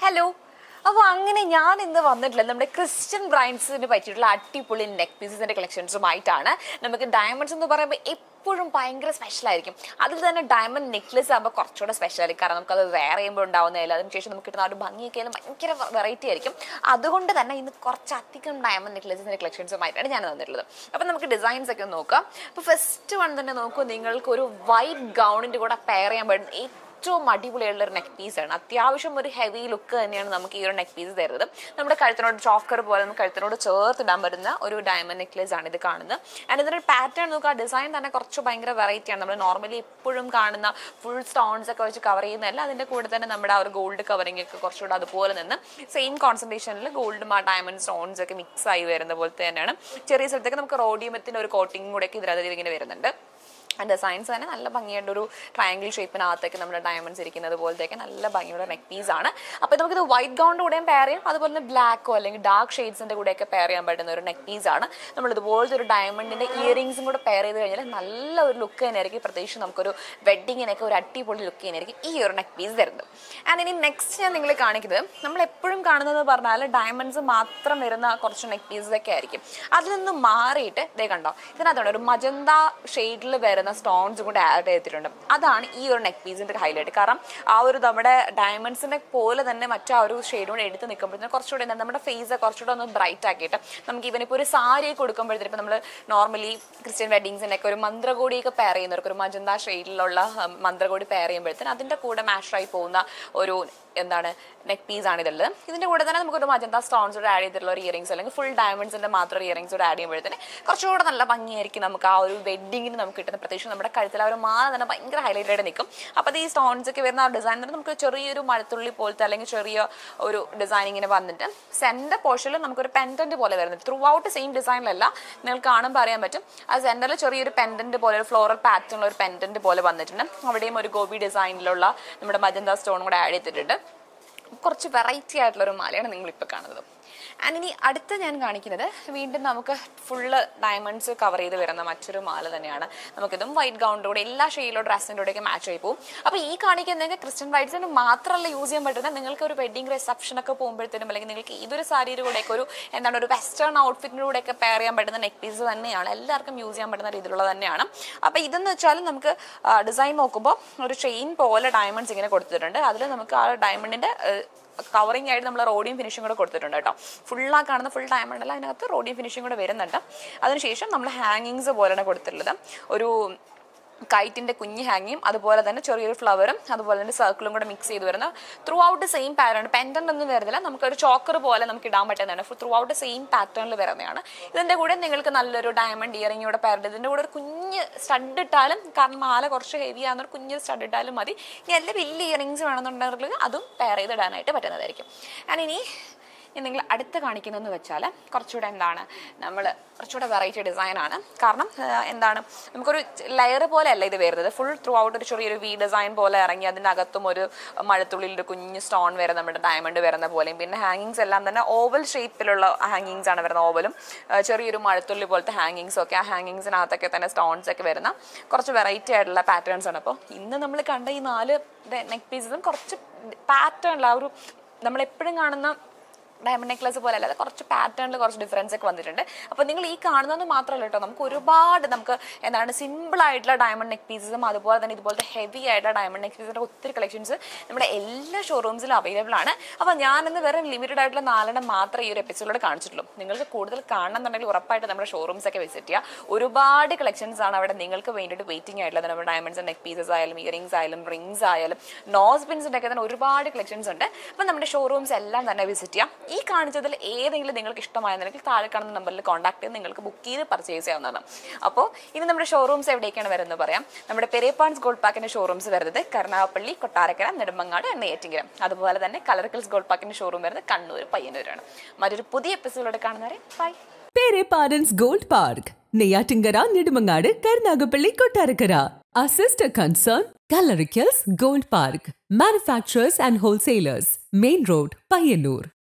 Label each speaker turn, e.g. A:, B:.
A: Hello അപ്പോൾ അങ്ങനെ ഞാൻ ഇന്ന് വന്നിട്ടുള്ളത് നമ്മുടെ ക്രിസ്ത്യൻ ബ്രൈൻസിന് പറ്റിയിട്ടുള്ള അടിപൊളി നെക്ക് പീസസിന്റെ കളക്ഷൻസുമായിട്ടാണ് നമുക്ക് ഡയമണ്ട്സ് എന്ന് പറയുമ്പോൾ എപ്പോഴും ഭയങ്കര സ്പെഷ്യൽ ആയിരിക്കും അതിൽ തന്നെ ഡയമണ്ട് നെക്ലസ് ആകുമ്പോൾ കുറച്ചുകൂടെ സ്പെഷ്യൽ ആയിരിക്കും കാരണം നമുക്കത് വേറെ ചെയ്യുമ്പോൾ ഉണ്ടാവുന്നതല്ല അതിനുശേഷം നമുക്ക് കിട്ടുന്ന ആ ഒരു ഭംഗിയൊക്കെ ആയാലും ഭയങ്കര വെറൈറ്റി ആയിരിക്കും അതുകൊണ്ട് തന്നെ ഇന്ന് കുറച്ചധികം ഡയമണ്ട് നെക്ലസിന്റെ കളക്ഷൻസുമായിട്ടാണ് ഞാൻ വന്നിട്ടുള്ളത് അപ്പോൾ നമുക്ക് ഡിസൈൻസ് ഒക്കെ ഒന്ന് നോക്കാം അപ്പോൾ ഫസ്റ്റ് വൺ തന്നെ നോക്കൂ നിങ്ങൾക്ക് ഒരു വൈറ്റ് ഗൗണിന്റെ കൂടെ പെയർ ചെയ്യാൻ പറ്റുന്ന ഏറ്റവും അടിപൊളിയുള്ള ഒരു നെക്ക് പീസാണ് അത്യാവശ്യം ഒരു ഹെവി ലുക്ക് തന്നെയാണ് നമുക്ക് ഈ ഒരു നെക്ക് പീസ് തരുന്നത് നമ്മുടെ കഴുത്തിനോട് ചോക്കർ പോലെ നമുക്ക് കഴുത്തിനോട് ചേർത്ത് ഇടാൻ പറ്റുന്ന ഒരു ഡയമണ്ട് നെക്ലേസ് ആണ് ഇത് കാണുന്നത് ആൻഡ് ഇതിന്റെ പാറ്റേൺ നോക്കുക ഡിസൈൻ തന്നെ കുറച്ച് ഭയങ്കര വെറൈറ്റി ആണ് നമ്മൾ നോർമലി എപ്പോഴും കാണുന്ന ഫുൾ സ്റ്റോൺസ് ഒക്കെ വെച്ച് കവർ ചെയ്യുന്നതല്ല അതിന്റെ കൂടെ തന്നെ നമ്മുടെ ആ ഒരു ഗോൾഡ് കവറിംഗ് ഒക്കെ കുറച്ചുകൂടെ അതുപോലെ നിന്ന് സെയിം കോൺസെൻട്രേഷനിൽ ഗോൾഡും ആ ഡയമണ്ട് സ്റ്റോൺസ് ഒക്കെ മിക്സ് ആയി വരുന്ന പോലത്തെ തന്നെയാണ് ചെറിയ സ്ഥലത്തേക്ക് നമുക്ക് റോഡിയമത്തിന്റെ ഒരു കോട്ടിംഗ് കൂടെ ഒക്കെ ഇതിനകത്ത് ഇങ്ങനെ വരുന്നുണ്ട് ഡിസൈൻസ് തന്നെ നല്ല ഭംഗിയായിട്ട് ഒരു ട്രയാങ്കിൾ ഷേപ്പിനകത്തേക്ക് നമ്മുടെ ഡയമണ്ട്സ് ഇരിക്കുന്നത് പോലത്തേക്ക് നല്ല ഭംഗിയുള്ള നെക്ക് പീസ് ആണ് അപ്പോൾ നമുക്കിത് വൈറ്റ് ഗൗണിൻ്റെ കൂടെയും പെയർ ചെയ്യാം അതുപോലെ തന്നെ ബ്ലാക്കോ അല്ലെങ്കിൽ ഡാർക്ക് ഷെയ്ഡ്സിൻ്റെ കൂടെയൊക്കെ പെയർ ചെയ്യാൻ പറ്റുന്ന ഒരു നെക്ക് പീസ് ആണ് നമ്മൾ ഇതുപോലത്തെ ഒരു ഡയമണ്ടിൻ്റെ ഇയറിംഗ്സും കൂടെ പെയർ ചെയ്ത് കഴിഞ്ഞാൽ നല്ല ഒരു ലുക്ക് തന്നെയായിരിക്കും പ്രത്യേകിച്ച് നമുക്കൊരു വെഡിങ്ങിനൊക്കെ ഒരു അടിപൊളി ലുക്ക് തന്നെയായിരിക്കും ഈ ഒരു നെക്ക് പീസ് തരുന്നത് ആൻഡ് ഇനി നെക്സ്റ്റ് ഞാൻ നിങ്ങളെ കാണിക്കുന്നത് നമ്മൾ എപ്പോഴും കാണുന്നത് പറഞ്ഞാൽ ഡയമണ്ട്സ് മാത്രം വരുന്ന കുറച്ച് നെക്ക് പീസസ് ഒക്കെ ആയിരിക്കും അതിൽ നിന്ന് മാറിയിട്ട് ഇതേ കണ്ടോ ഇതിനകത്തുണ്ട് ഒരു മജന്ത ഷെയ്ഡിൽ വരുന്ന സ്റ്റോൺസ് കൂടെ ആഡ് ചെയ്തിട്ടുണ്ട് അതാണ് ഈ ഒരു നെക്ക് പീസിന്റെ ഹൈലൈറ്റ് കാരണം ആ ഒരു നമ്മുടെ ഡയമണ്ട്സിനെ പോലെ തന്നെ മറ്റു ആ ഒരു ഷെയ്ഡ് കൂടെ എടുത്ത് നിൽക്കുമ്പോഴത്തേന് കുറച്ചുകൂടെ എന്താണ് നമ്മുടെ ഫേസ് കുറച്ചുകൂടെ ഒന്ന് ബ്രൈറ്റ് ആക്കിയിട്ട് നമുക്ക് ഇവൻ ഇപ്പോൾ ഒരു സാരി കൊടുക്കുമ്പോഴത്തേക്കും ഇപ്പോൾ നമ്മൾ നോർമലി ക്രിസ്ത്യൻ വെഡിങ്സിനൊക്കെ ഒരു മന്ത്രകോടിയൊക്കെ പെയർ ചെയ്യുന്നവർക്ക് ഒരു മജന്ത ഷെയ്ഡിലുള്ള മന്ത്രകോടി പെയർ ചെയ്യുമ്പോഴത്തേന് അതിൻ്റെ കൂടെ മാഷായി പോകുന്ന ഒരു എന്താണ് നെക്ക് പീസ് ആണ് ഇതുള്ളത് ഇതിന്റെ കൂടെ തന്നെ നമുക്കൊരു മജന്ത സ്റ്റോൺസ് കൂടെ ആഡ് ചെയ്തിട്ടുള്ള ഒരു ഇയറിംഗ്സ് അല്ലെങ്കിൽ ഫുൾ ഡയമണ്ട്സിന്റെ മാത്രം ഇയറിംഗ്സ് കൂടെ ആഡ് ചെയ്യുമ്പോഴത്തേന് കുറച്ചുകൂടെ നല്ല ഭംഗിയായിരിക്കും നമുക്ക് ആ ഒരു വെഡിങ്ങിന് നമുക്ക് കിട്ടുന്ന പ്രത്യേകിച്ച് നമ്മുടെ കഴുത്തിൽ ആ ഒരു മാല തന്നെ ഭയങ്കര ഹൈലൈറ്റ് ആയിട്ട് നിൽക്കും അപ്പോൾ ഈ സ്റ്റോൺസ് ഒക്കെ വരുന്ന ആ ഡിസൈൻ തന്നെ നമുക്ക് ചെറിയൊരു മഴത്തുള്ളി പോലത്തെ അല്ലെങ്കിൽ ചെറിയ ഒരു ഡിസൈനിങ്ങിന് വന്നിട്ട് സെൻറ്റർ പോർഷനിൽ നമുക്കൊരു പെൻഡന്റ് പോലെ വരുന്നുണ്ട് ത്രൂ ഔട്ട് സെയിം ഡിസൈനിലല്ല നിങ്ങൾക്ക് കാണുമ്പോൾ അറിയാൻ പറ്റും ആ സെൻറ്ററിൽ ചെറിയൊരു പെൻഡന്റ് പോലെ ഒരു ഫ്ലോറൽ പാറ്റേണുള്ള ഒരു പെൻഡന്റ് പോലെ വന്നിട്ടുണ്ട് അവിടെയും ഒരു ഗോപി ഡിസൈനിലുള്ള നമ്മുടെ മജന്ത സ്റ്റോൺ കൂടെ ആഡ് ചെയ്തിട്ടുണ്ട് കുറച്ച് വെറൈറ്റി ആയിട്ടുള്ള ഒരു മാലയാണ് നിങ്ങളിപ്പോൾ കാണുന്നത് ആൻഡ് ഇനി അടുത്ത ഞാൻ കാണിക്കുന്നത് വീണ്ടും നമുക്ക് ഫുള്ള് ഡയമണ്ട്സ് കവർ ചെയ്ത് വരുന്ന മറ്റൊരു മാല തന്നെയാണ് നമുക്കിതും വൈറ്റ് ഗൗണിൻ്റെ കൂടെ എല്ലാ ഷെയ്ഡിലോ ഡ്രസ്സിൻ്റെ കൂടെയൊക്കെ മാച്ച് ആയി പോകും അപ്പോൾ ഈ കാണിക്കുന്നത് ക്രിസ്ത്യൻ വൈറ്റ്സിന് മാത്രമല്ല യൂസ് ചെയ്യാൻ പറ്റുന്ന നിങ്ങൾക്ക് ഒരു വെഡിങ് റിസപ്ഷൻ ഒക്കെ പോകുമ്പോഴത്തേനും അല്ലെങ്കിൽ നിങ്ങൾക്ക് ഏതൊരു സാരിയുടെ കൂടെയൊക്കെ ഒരു എന്താണ് ഒരു വെസ്റ്റേൺ ഔട്ട്ഫിറ്റിൻ്റെ കൂടെയൊക്കെ പെയർ ചെയ്യാൻ പറ്റുന്ന നെക്ക് പീസ് തന്നെയാണ് എല്ലാവർക്കും യൂസ് ചെയ്യാൻ പറ്റുന്ന രീതിയിലുള്ള തന്നെയാണ് അപ്പോൾ ഇതെന്ന് വെച്ചാൽ നമുക്ക് ഡിസൈൻ നോക്കുമ്പോൾ ഒരു ചെയിൻ പോലെ ഡയമണ്ട്സ് ഇങ്ങനെ കൊടുത്തിട്ടുണ്ട് അതിൽ നമുക്ക് ആ ഡയമണ്ടിൻ്റെ കവറിങ് ആയിട്ട് നമ്മൾ റോഡിയും ഫിനിഷും കൂടെ കൊടുത്തിട്ടുണ്ട് കേട്ടോ ഫുള്ളാ കാണുന്ന ഫുൾ ഡയമണ്ട് അല്ല അതിനകത്ത് റോഡിയും ഫിനിഷും കൂടെ വരുന്നുണ്ട് അതിനുശേഷം നമ്മൾ ഹാങ്ങിങ്സ് പോലെയാണ് കൊടുത്തിട്ടുള്ളത് ഒരു കൈറ്റിന്റെ കുഞ്ഞ് ഹാങ്ങിയും അതുപോലെ തന്നെ ചെറിയൊരു ഫ്ലവറും അതുപോലെ തന്നെ സർക്കിളും കൂടെ മിക്സ് ചെയ്ത് വരുന്ന throughout same pattern pendant ഒന്നും വരുന്നില്ല നമുക്കൊരു ചോക്കർ പോലെ നമുക്ക് ഇടാൻ പറ്റുന്നതാണ് ത്രൂ ഔട്ട് സെയിം പാറ്റേണിൽ വരുന്നതാണ് ഇതിന്റെ കൂടെ നിങ്ങൾക്ക് നല്ലൊരു ഡയമണ്ട് ഇയറിംഗ് കൂടെ പാരഡ് ഇതിന്റെ കൂടെ ഒരു കുഞ്ഞ് സ്റ്റഡ് ഇട്ടാലും കാരണം മാല കുറച്ച് ഹെവി ആകുന്ന ഒരു കുഞ്ഞ് സ്റ്റഡ് ഇട്ടാലും മതി ഇനി എല്ലാ വലിയ ഇയറിങ്സ് വേണമെന്നുണ്ടെങ്കിൽ അതും പെയർ ചെയ്ത് ഇടാനായിട്ട് പറ്റുന്നതായിരിക്കും ഞാൻ ഇനി ഞാൻ നിങ്ങൾ അടുത്ത് കാണിക്കുന്നതെന്ന് വെച്ചാൽ കുറച്ചുകൂടെ എന്താണ് നമ്മൾ കുറച്ചുകൂടെ വെറൈറ്റി ഡിസൈനാണ് കാരണം ആ, എന്താണ് നമുക്കൊരു ലെയർ പോലെ അല്ല ഇത് വരുന്നത് ഫുൾ ത്രൂ ഔട്ട് ഒരു ചെറിയൊരു വി ഡിസൈൻ പോലെ ഇറങ്ങി അതിൻ്റെ അകത്തും ഒരു മഴത്തുള്ളിൽ ഒരു കുഞ്ഞ് സ്റ്റോൺ വരെ നമ്മുടെ ഡയമണ്ട് വരുന്ന പോലെയും പിന്നെ ഹാങ്ങിങ്സ് എല്ലാം തന്നെ ഓവൽ ഷേപ്പിലുള്ള ഹാങ്ങിങ്സ് ആണ് വരുന്നത് ഓവലും ആ, ചെറിയൊരു മഴത്തുള്ളി പോലത്തെ ഹാങ്ങിങ്സ് ഒക്കെ ആ ഹാങ്ങിങ്സിനകത്തൊക്കെ തന്നെ സ്റ്റോൺസ് ഒക്കെ വരുന്ന കുറച്ച് വെറൈറ്റി ആയിട്ടുള്ള പാറ്റേൺസ് ആണ് അപ്പോൾ ഇന്ന് നമ്മൾ കണ്ട ഈ നാല് നെക്ക് പീസസും കുറച്ച് പാറ്റേണിൽ ആ ഒരു നമ്മൾ എപ്പോഴും കാണുന്ന ഡയമണ്ട് നെക്ലസ് പോലെ അല്ലാതെ കുറച്ച് പാറ്റേണിൽ കുറച്ച് ഡിഫറൻസ് ഒക്കെ വന്നിട്ടുണ്ട് അപ്പോൾ നിങ്ങൾ ഈ കാണുന്നത് മാത്രമല്ല കേട്ടോ നമുക്ക് ഒരുപാട് നമുക്ക് എന്താണ് സിമ്പിൾ ആയിട്ടുള്ള ഡയമണ്ട് നെക്ക് പീസസും അതുപോലെ തന്നെ ഇതുപോലത്തെ ഹെവി ആയിട്ടുള്ള ഡയമണ്ട് നെക്ക് പീസിൻ്റെ ഒത്തിരി കളക്ഷൻസ് നമ്മുടെ എല്ലാ ഷോറൂംസിലും അവൈലബിൾ ആണ് അപ്പോൾ ഞാനിന്ന് വെറും ലിമിറ്റഡ് ആയിട്ടുള്ള നാലെണ്ണം മാത്രമേ ഈ ഒരു എപ്പിസോഡിലൂടെ കാണിച്ചിട്ടുള്ളൂ നിങ്ങൾക്ക് കൂടുതൽ കാണണമെന്നുണ്ടെങ്കിൽ ഉറപ്പായിട്ട് നമ്മുടെ ഷോറൂംസ് ഒക്കെ വിസിറ്റ് ചെയ്യുക ഒരുപാട് കളക്ഷൻസ് ആണ് അവിടെ നിങ്ങൾക്ക് വേണ്ടിയിട്ട് വെയിറ്റിംഗ് ആയിട്ടുള്ളത് നമ്മുടെ ഡയമണ്ട്സ് നെക്ക് പീസസ് ആയാലും ഇയറിംഗ്സ് ആയാലും റിങ്സ് ആയാലും നോസ് പിൻസിൻ്റെ ഒക്കെ തന്നെ ഒരുപാട് കളക്ഷൻസ് ഉണ്ട് അപ്പോൾ നമ്മുടെ ഷോറൂംസ് എല്ലാം തന്നെ വിസിറ്റ് ചെയ്യാം ഈ കാണിച്ചതിൽ ഏതെങ്കിലും നിങ്ങൾക്ക് ഇഷ്ടമായെന്നുണ്ടെങ്കിൽ താഴെ കാണുന്ന നമ്പറിൽ കോൺടാക്ട് ചെയ്ത് നിങ്ങൾക്ക് ബുക്ക് ചെയ്ത് പർച്ചേസ് ചെയ്യാവുന്നതാണ് അപ്പോൾ ഇനി നമ്മുടെ ഷോറൂംസ് എവിടേക്കാണ് വരുന്നത് പറയാം നമ്മുടെ പെരേപ്പാൻസ് ഗോൾഡ് പാക്കിന്റെ ഷോറൂംസ് വരുന്നത് കരുനാഗപ്പള്ളി കൊട്ടാരക്കര നെടുമ്പങ്ങാട് നെയ്യാറ്റിങ്കര അതുപോലെ തന്നെ കളർക്കിൾസ് ഗോൾഡ് പാക്കിന്റെ ഷോറൂം വരുന്നത് കണ്ണൂർ പയ്യന്നൂരാണ് മറ്റൊരു പുതിയ എപ്പിസോഡോടെ കാണുന്നവരെ ബൈ
B: പേരെ പാരൻസ് gold park Neyyattinkara Nedumangad Karunagappally Kottarakkara Our sister concern, Gallericals Gold Park, manufacturers and wholesalers, Main Road, Payyanur.